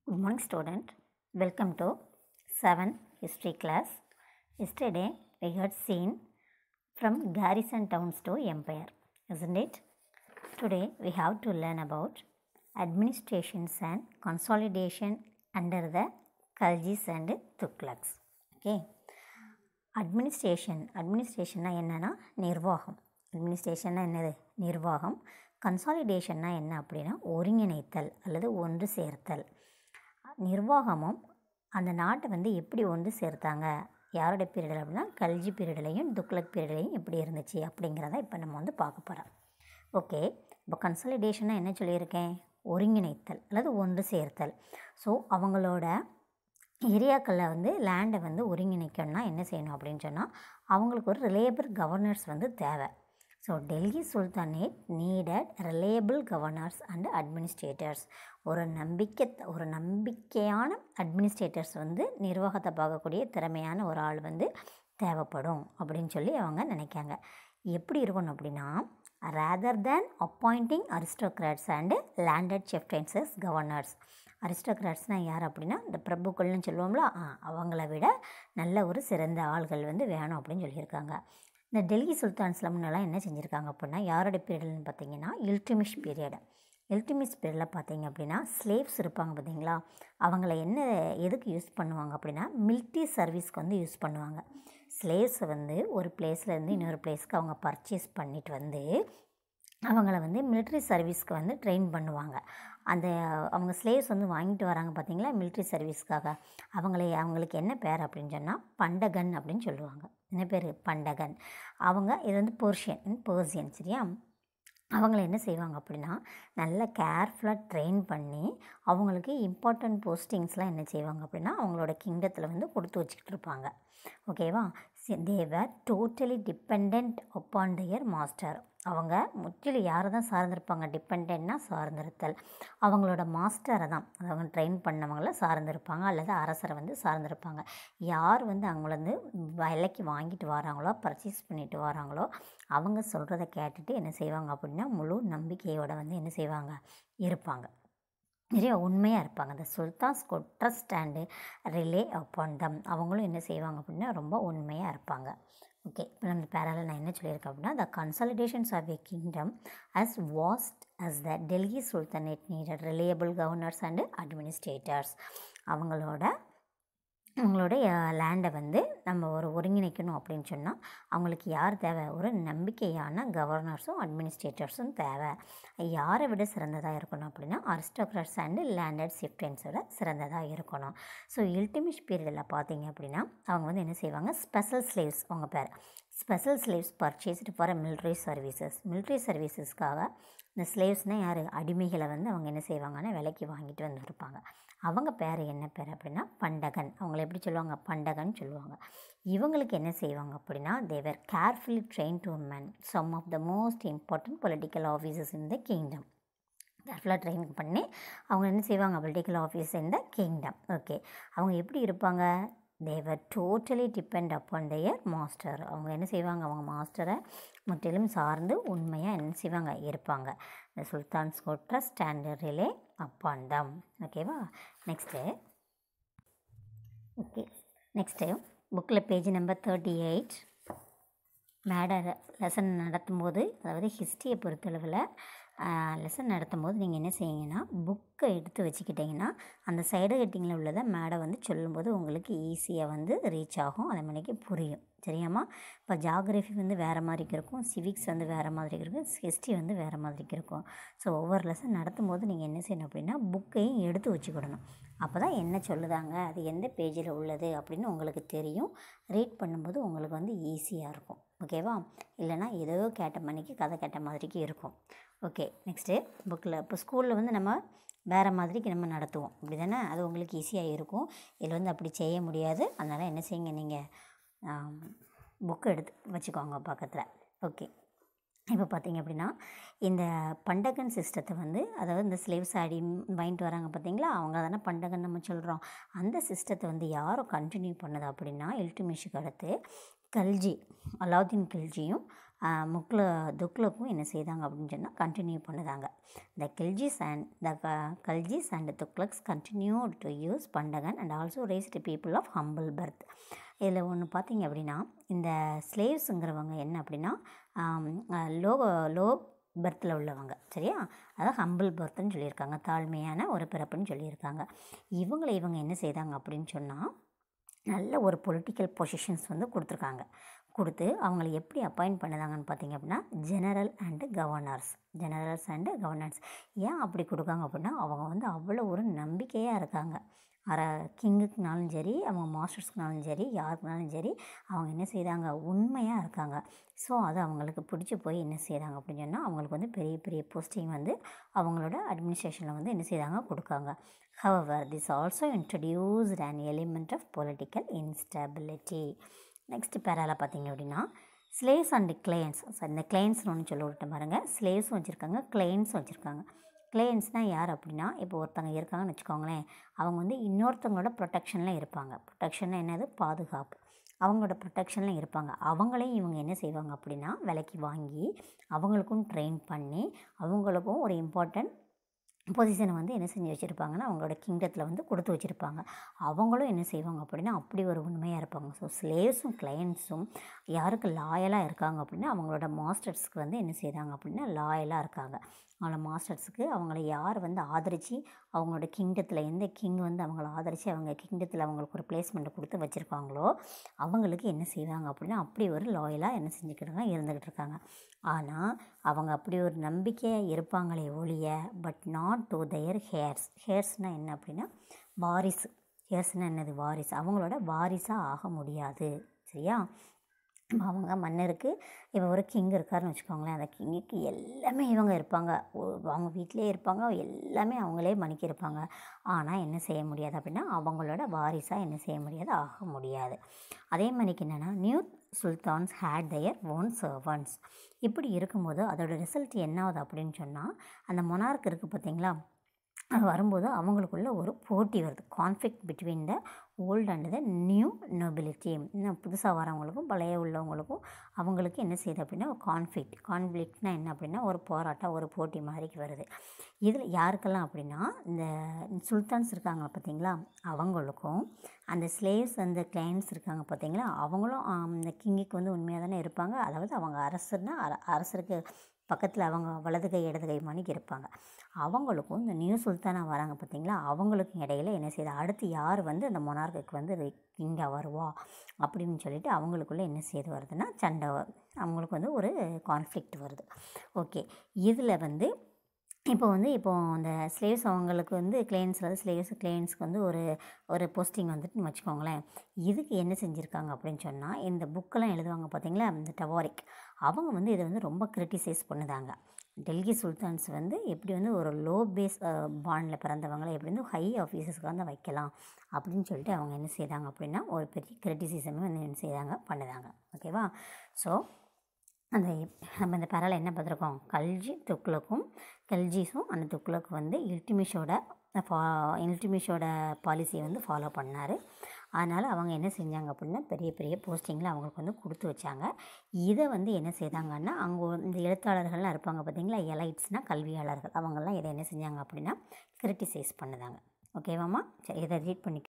Good morning, student. Welcome to 7 history class. Yesterday we had seen from garrison towns to empire, isn't it? Today we have to learn about administrations and consolidation under the Khaljis and Tughlaqs. Okay. Administration அட்மினிஸ்ட்ரேஷன்னா என்னென்னா நிர்வாகம் அட்மினிஸ்ட்ரேஷன்னா என்னது நிர்வாகம் கன்சாலிடேஷன்னா என்ன அப்படின்னா ஒருங்கிணைத்தல் அல்லது ஒன்று சேர்த்தல் நிர்வாகமும் அந்த நாட்டை வந்து எப்படி ஒன்று சேர்த்தாங்க யாரோட பீரியடில் அப்படின்னா கல்ஜி பீரியட்லையும் துக்ளக் பீரியட்லையும் எப்படி இருந்துச்சு அப்படிங்கிறத இப்போ நம்ம வந்து பார்க்க போகிறோம் ஓகே இப்போ கன்சாலிடேஷனாக என்ன சொல்லியிருக்கேன் ஒருங்கிணைத்தல் அல்லது ஒன்று சேர்த்தல் ஸோ அவங்களோட ஏரியாக்களில் வந்து லேண்டை வந்து ஒருங்கிணைக்கணும்னா என்ன செய்யணும் அப்படின்னு சொன்னால் அவங்களுக்கு ஒரு ரிலேயபிள் கவர்னர்ஸ் வந்து தேவை so Delhi sultanate needed reliable governors and administrators ஒரு நம்பிக்கை ஒரு நம்பிக்கையான அட்மினிஸ்ட்ரேட்டர்ஸ் வந்து நிர்வாகத்தை பார்க்கக்கூடிய திறமையான ஒரு ஆள் வந்து தேவைப்படும் அப்படின்னு சொல்லி அவங்க நினைக்காங்க எப்படி இருக்கணும் அப்படின்னா rather than appointing aristocrats and landed chieftains governors அரிஸ்டோக்ராட்ஸ்னால் யார் அப்படின்னா இந்த பிரபுக்கள்னு சொல்லுவோம்ல ஆ அவங்கள விட நல்ல ஒரு சிறந்த ஆள்கள் வந்து வேணும் அப்படின்னு சொல்லியிருக்காங்க இந்த டெல்லி சுல்தான்ஸில் முன்னெல்லாம் என்ன செஞ்சுருக்காங்க அப்படின்னா யாரோட பீரியட்னு பார்த்தீங்கன்னா இல்டிமிஷ் பீரியட் இல்டிமிஷ் பீரியடில் பார்த்தீங்க அப்படின்னா ஸ்லேவ்ஸ் இருப்பாங்க பார்த்தீங்களா அவங்கள என்ன எதுக்கு யூஸ் பண்ணுவாங்க அப்படின்னா மிலிட்ரி சர்வீஸ்க்கு வந்து யூஸ் பண்ணுவாங்க ஸ்லேவ்ஸை வந்து ஒரு பிளேஸ்லேருந்து இன்னொரு பிளேஸ்க்கு அவங்க பர்ச்சேஸ் பண்ணிட்டு வந்து அவங்கள வந்து மிலிட்ரி சர்வீஸ்க்கு வந்து ட்ரெயின் பண்ணுவாங்க அந்த அவங்க ஸ்லேவ்ஸ் வந்து வாங்கிட்டு வராங்க பார்த்தீங்களா மிலிட்ரி சர்வீஸ்க்காக அவங்களே அவங்களுக்கு என்ன பேர் அப்படின்னு சொன்னால் பண்டகன் அப்படின்னு சொல்லுவாங்க என்ன பேர் பண்டகன் அவங்க இது வந்து போர்ஷியன் பர்சியன் சரியா அவங்கள என்ன செய்வாங்க அப்படின்னா நல்லா கேர்ஃபுல்லாக ட்ரெயின் பண்ணி அவங்களுக்கு இம்பார்ட்டண்ட் போஸ்டிங்ஸ்லாம் என்ன செய்வாங்க அப்படின்னா அவங்களோட கிங்டத்தில் வந்து கொடுத்து வச்சுக்கிட்டு இருப்பாங்க ஓகேவா they were totally depend upon their master அவங்க முற்றிலும் யாரை தான் சார்ந்திருப்பாங்க டிபெண்ட்னா சார்ந்திருத்தல் அவங்களோட மாஸ்டரை தான் அவங்க ட்ரெயின் பண்ணவங்கள சார்ந்திருப்பாங்க அல்லது அரசரை வந்து சார்ந்திருப்பாங்க யார் வந்து அவங்கள வந்து விலைக்கு வாங்கிட்டு வராங்களோ பர்ச்சேஸ் பண்ணிட்டு வராங்களோ அவங்க சொல்கிறத கேட்டுட்டு என்ன செய்வாங்க அப்படின்னா முழு நம்பிக்கையோடு வந்து என்ன செய்வாங்க இருப்பாங்க நிறைய உண்மையாக இருப்பாங்க அந்த sultans could trust and rely upon them அவங்களும் என்ன செய்வாங்க அப்படின்னா ரொம்ப உண்மையாக இருப்பாங்க ஓகே இப்போ நம்ம பேரால நான் என்ன சொல்லியிருக்கேன் அப்படின்னா the consolidations of a kingdom as vast as the Delhi sultanate needed reliable governors and administrators அவங்களோட அவங்களோட லேண்டை வந்து நம்ம ஒரு ஒருங்கிணைக்கணும் அப்படின்னு சொன்னால் அவங்களுக்கு யார் தேவை ஒரு நம்பிக்கையான கவர்னர்ஸும் அட்மினிஸ்ட்ரேட்டர்ஸும் தேவை யாரை விட சிறந்ததாக இருக்கணும் அப்படின்னா அரிஸ்டோக்ராட்ஸ் அண்டு லேண்டட் சிப்டன்ஸோட சிறந்ததாக இருக்கணும் ஸோ இல்டிமிஷ் பீரியடில் பார்த்தீங்க அப்படின்னா அவங்க வந்து என்ன செய்வாங்க ஸ்பெஷல் ஸ்லேவ்ஸ் அவங்க பேர் special slaves purchased for military services military சர்வீசஸ்க்காக இந்த ஸ்லேவ்ஸ்னால் யார் அடிமைகளை வந்து அவங்க என்ன செய்வாங்கன்னா விலைக்கு வாங்கிட்டு வந்து இருப்பாங்க அவங்க பேர் என்ன பேர் அப்படின்னா பண்டகன் அவங்கள எப்படி சொல்லுவாங்க பண்டகன் சொல்லுவாங்க இவங்களுக்கு என்ன செய்வாங்க அப்படின்னா they were carefully trained to man some of the most important political offices in the kingdom கேர்ஃபுல்லாக ட்ரெயின் பண்ணி அவங்க என்ன செய்வாங்க political office in the kingdom okay அவங்க எப்படி இருப்பாங்க they were totally depend upon their master அவங்க என்ன செய்வாங்க அவங்க மாஸ்டரை முற்றிலும் சார்ந்து உண்மையாக என்ன செய்வாங்க இருப்பாங்க இந்த sultans trust and rely upon them ஓகேவா நெக்ஸ்ட்டு ஓகே நெக்ஸ்ட்டு புக்கில் பேஜ் நம்பர் தேர்ட்டி எயிட் மேடர் லெசன் நடத்தும்போது அதாவது ஹிஸ்ட்ரியை பொறுத்தளவில் லெசன் நடத்தும்போது நீங்கள் என்ன செய்யுங்கன்னா புக்கை எடுத்து வச்சுக்கிட்டிங்கன்னா அந்த சைடு ஹெட்டிங்கில் உள்ளதை மேடை வந்து சொல்லும்போது உங்களுக்கு ஈஸியாக வந்து ரீச் ஆகும் அதே மாதிரிக்கு புரியும் சரியாம்மா இப்போ ஜாகிரஃபி வந்து வேறு மாதிரிக்கு இருக்கும் சிவிக்ஸ் வந்து வேறு மாதிரி இருக்கும் ஹிஸ்ட்ரி வந்து வேறு மாதிரிக்கு இருக்கும் ஸோ ஒவ்வொரு லெசன் நடத்தும் போது நீங்கள் என்ன செய்யணும் அப்படின்னா புக்கையும் எடுத்து வச்சுக்கிடணும் அப்போ தான் என்ன சொல்லுதாங்க அது எந்த பேஜில் உள்ளது அப்படின்னு உங்களுக்கு தெரியும் ரீட் பண்ணும்போது உங்களுக்கு வந்து ஈஸியாக இருக்கும் ஓகேவா இல்லைனா ஏதோ கேட்ட மணிக்கு கதை கேட்ட மாதிரிக்கு இருக்கும் ஓகே நெக்ஸ்ட்டு புக்கில் இப்போ ஸ்கூலில் வந்து நம்ம வேறு மாதிரிக்கு நம்ம நடத்துவோம் அப்படி தானே அது உங்களுக்கு ஈஸியாக இருக்கும் இதில் வந்து அப்படி செய்ய முடியாது அதனால் என்ன செய்யுங்க நீங்கள் புக்கு எடுத்து வச்சுக்கோங்க பக்கத்தில் ஓகே இப்போ பார்த்தீங்க அப்படின்னா இந்த பண்டகன் சிஸ்டத்தை வந்து அதாவது இந்த ஸ்லேவ்ஸ் ஆடி வாங்கிட்டு வராங்க பார்த்தீங்களா அவங்க தானே பண்டகன் நம்ம சொல்கிறோம் அந்த சிஸ்டத்தை வந்து யாரும் கண்டினியூ பண்ணுது அப்படின்னா இல்டுமிஷுக்கு அடுத்து கல்ஜி அலாவுதீன் கில்ஜியும் முக்ல துக்லக்கும் என்ன செய்தாங்க அப்படின்னு சொன்னால் கண்டினியூ பண்ணுதாங்க the Khaljis and the Khaljis and Tughlaqs continue to use பண்டகன் and also raised people of humble birth இதில் ஒன்று பார்த்தீங்க அப்படின்னா இந்த ஸ்லேவ்ஸுங்கிறவங்க என்ன அப்படின்னா லோ லோ பர்த்தில் உள்ளவங்க சரியா அதான் ஹம்பிள் பர்த்துன்னு சொல்லியிருக்காங்க தாழ்மையான ஒரு பிறப்புன்னு சொல்லியிருக்காங்க இவங்களை இவங்க என்ன செய்தாங்க அப்படின்னு சொன்னால் நல்ல ஒரு பொலிட்டிக்கல் பொசிஷன்ஸ் வந்து கொடுத்துருக்காங்க கொடுத்து அவங்கள எப்படி அப்பாயிண்ட் பண்ணுதாங்கன்னு பார்த்தீங்க அப்படின்னா general and governors generals and governors ஏன் அப்படி கொடுக்காங்க அப்படின்னா அவங்க வந்து அவ்வளோ ஒரு நம்பிக்கையாக இருக்காங்க அர கிங்குக்குனாலும் சரி அவங்க மாஸ்டர்ஸ்க்குனாலும் சரி யாருக்குனாலும் சரி அவங்க என்ன செய்கிறாங்க உண்மையாக இருக்காங்க ஸோ அது அவங்களுக்கு பிடிச்சி போய் என்ன செய்கிறாங்க அப்படின்னு சொன்னால் அவங்களுக்கு வந்து பெரிய பெரிய போஸ்டிங் வந்து அவங்களோட அட்மினிஸ்ட்ரேஷனில் வந்து என்ன செய்கிறாங்க கொடுக்காங்க however this also introduced an element of political instability next பேரால பார்த்தீங்க அப்படின்னா ஸ்லேவ்ஸ் அண்ட் கிளையன்ஸ் இந்த கிளையன்ஸ்னு ஒன்று சொல்ல விட்ட பாருங்க ஸ்லேவ்ஸும் வச்சுருக்காங்க கிளையன்ஸும் வச்சுருக்காங்க கிளையன்ஸ்னால் யார் அப்படின்னா இப்போ ஒருத்தங்க இருக்காங்கன்னு வச்சுக்கோங்களேன் அவங்க வந்து இன்னொருத்தவங்களோட ப்ரொடெக்ஷனில் இருப்பாங்க ப்ரொடெக்ஷன்னா என்னது பாதுகாப்பு அவங்களோட ப்ரொடெக்ஷனில் இருப்பாங்க அவங்களையும் இவங்க என்ன செய்வாங்க அப்படின்னா விலைக்கு வாங்கி அவங்களுக்கும் ட்ரெயின் பண்ணி அவங்களுக்கும் ஒரு இம்பார்ட்டண்ட் பொசிஷனை வந்து என்ன செஞ்சு வச்சுருப்பாங்கன்னா அவங்களோட கிங்டத்தில் வந்து கொடுத்து வச்சுருப்பாங்க அவங்களும் என்ன செய்வாங்க அப்படின்னா அப்படி ஒரு உண்மையாக இருப்பாங்க ஸோ ஸ்லேவ்ஸும் கிளையண்ட்ஸும் யாருக்கு லாயலாக இருக்காங்க அப்படின்னா அவங்களோட மாஸ்டர்ஸ்க்கு வந்து என்ன செய்கிறாங்க அப்படின்னா லாயலாக இருக்காங்க அவங்கள மாஸ்டர்ஸுக்கு அவங்கள யார் வந்து ஆதரித்து அவங்களோட கிங்டத்தில் எந்த கிங் வந்து அவங்கள ஆதரித்து அவங்க கிங்டத்தில் அவங்களுக்கு ஒரு பிளேஸ்மெண்ட்டை கொடுத்து வச்சுருக்காங்களோ அவங்களுக்கு என்ன செய்வாங்க அப்படின்னா அப்படி ஒரு லாயலாக என்ன செஞ்சுக்கிட்டாங்க இருந்துக்கிட்டு இருக்காங்க ஆனால் அவங்க அப்படி ஒரு நம்பிக்கையாக இருப்பாங்களே ஒழிய but not to their heirs ஹேர்ஸ்னால் என்ன அப்படின்னா வாரிசு ஹேர்ஸ்னால் என்னது வாரிசு அவங்களோட வாரிசாக ஆக முடியாது சரியா இப்போ அவங்க மன்னருக்கு இப்போ ஒரு கிங் இருக்காருன்னு வச்சுக்கோங்களேன் அந்த கிங்குக்கு எல்லாமே இவங்க இருப்பாங்க ஒ- அவங்க வீட்டிலே இருப்பாங்க எல்லாமே அவங்களே மணிக்கு இருப்பாங்க ஆனால் என்ன செய்ய முடியாது அப்படின்னா அவங்களோட வாரிசாக என்ன செய்ய முடியாது ஆக முடியாது அதே மாதிரிக்கு என்னென்னா new sultans had their own servants இப்படி இருக்கும்போது அதோட ரிசல்ட் என்ன ஆகுது அப்படின்னு சொன்னால் அந்த மொனார்க் இருக்குது பார்த்தீங்களா அது வரும்போது அவங்களுக்குள்ள ஒரு போட்டி வருது conflict between the old and the new nobility இன்னும் புதுசாக வரவங்களுக்கும் பழைய உள்ளவங்களுக்கும் அவங்களுக்கு என்ன செய்யுது அப்படின்னா ஒரு கான்ஃப்ளிக்ட் கான்ஃப்ளிக்ட்னா என்ன அப்படின்னா ஒரு போராட்டம் ஒரு போட்டி மாதிரிக்கு வருது இதில் யாருக்கெல்லாம் அப்படின்னா இந்த சுல்தான்ஸ் இருக்காங்க பார்த்தீங்களா அவங்களுக்கும் அந்த ஸ்லேவ்ஸ் அந்த கிளைண்ட்ஸ் இருக்காங்க பார்த்தீங்களா அவங்களும் ஆம், இந்த கிங்குக்கு வந்து உண்மையாக தானே இருப்பாங்க அதாவது அவங்க அரசர்னா அர அரசருக்கு பக்கத்தில் அவங்க வலது கை இடது கை மணிக்கு இருப்பாங்க அவங்களுக்கும் இந்த நியூ சுல்தானாக வராங்க பார்த்தீங்களா அவங்களுக்கும் இடையில என்ன செய்யுது அடுத்து யார் வந்து அந்த மொனார்க்குக்கு வந்து கிங்காக வருவா அப்படின்னு சொல்லிட்டு அவங்களுக்குள்ள என்ன செய்து வருதுன்னா சண்டை வ- அவங்களுக்கு வந்து ஒரு கான்ஃப்ளிக்ட் வருது ஓகே இதில் வந்து இப்போ வந்து இப்போ அந்த ஸ்லேவ்ஸ் அவங்களுக்கு வந்து கிளைண்ட்ஸ் வந்து ஸ்லேவ்ஸ் கிளைண்ட்ஸ்க்கு வந்து ஒரு ஒரு போஸ்டிங் வந்துட்டுன்னு வச்சுக்கோங்களேன் இதுக்கு என்ன செஞ்சுருக்காங்க அப்படின்னு சொன்னால் இந்த புக்கெல்லாம் எழுதுவாங்க பார்த்தீங்களா இந்த டவாரிக் அவங்க வந்து இதை வந்து ரொம்ப கிரிட்டிசைஸ் பண்ணுதாங்க டெல்லி சுல்தான்ஸ் வந்து எப்படி வந்து ஒரு லோ பேஸ் பாண்டில் பிறந்தவங்களை எப்படி வந்து ஹை ஆஃபீஸஸ்க்கு வந்து வைக்கலாம் அப்படின்னு சொல்லிட்டு அவங்க என்ன செய்தாங்க அப்படின்னா ஒரு பெரிய கிரிட்டிசிசமே வந்து என்ன செய்தாங்க பண்ணுதாங்க ஓகேவா ஸோ அந்த இப்- நம்ம இந்த பேரால என்ன பார்த்துருக்கோம் கல்ஜி துக்ளக்கும் கல்ஜிஸும் அந்த துக்ளக் வந்து இல்டிமிஷோட ஃபா இல்டிமிஷோட பாலிசியை வந்து ஃபாலோ பண்ணார் அதனால் அவங்க என்ன செஞ்சாங்க அப்படின்னா பெரிய பெரிய போஸ்டிங்கில் அவங்களுக்கு வந்து கொடுத்து வச்சாங்க இதை வந்து என்ன செய்தாங்கன்னா அங்கே இந்த எழுத்தாளர்கள்லாம் இருப்பாங்க பார்த்தீங்களா எலைட்ஸ்னால் கல்வியாளர்கள் அவங்கெல்லாம் இதை என்ன செஞ்சாங்க அப்படின்னா கிரிட்டிசைஸ் பண்ணுதாங்க ஓகேவாம்மா சரி இதை ரீட் பண்ணி